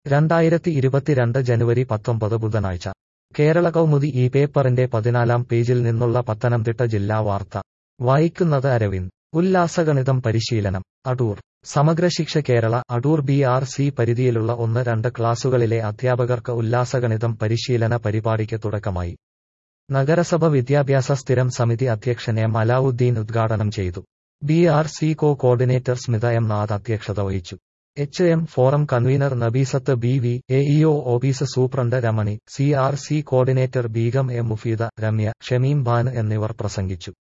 രണ്ടായിരത്തി ഇരുപത്തിരണ്ട് ജനുവരി പത്തൊമ്പത് ബുധനാഴ്ച കേരള കൗമുദി ഈ പേപ്പറിന്റെ പതിനാലാം പേജിൽ നിന്നുള്ള പത്തനംതിട്ട ജില്ലാ വാർത്ത വായിക്കുന്നത് അരവിന്ദ് ഉല്ലാസഗണിതം പരിശീലനം Adoor Samagra Shiksha Kerala Adoor B R C പരിധിയിലുള്ള ഒന്ന് രണ്ട് ക്ലാസുകളിലെ അധ്യാപകർക്ക് ഉല്ലാസഗണിതം പരിശീലന പരിപാടിക്ക് തുടക്കമായി നഗരസഭ വിദ്യാഭ്യാസ സ്ഥിരം സമിതി അധ്യക്ഷൻ എം അലാവുദ്ദീൻ ഉദ്ഘാടനം ചെയ്തു B R C co coordinator Smitha M Nath അധ്യക്ഷത വഹിച്ചു H M forum convener Nabeesath B V A E O office superintendent Ramani C R C coordinator Beegum A Mufeeda Ramya Shameem ബാൻ എന്നിവർ പ്രസംഗിച്ചു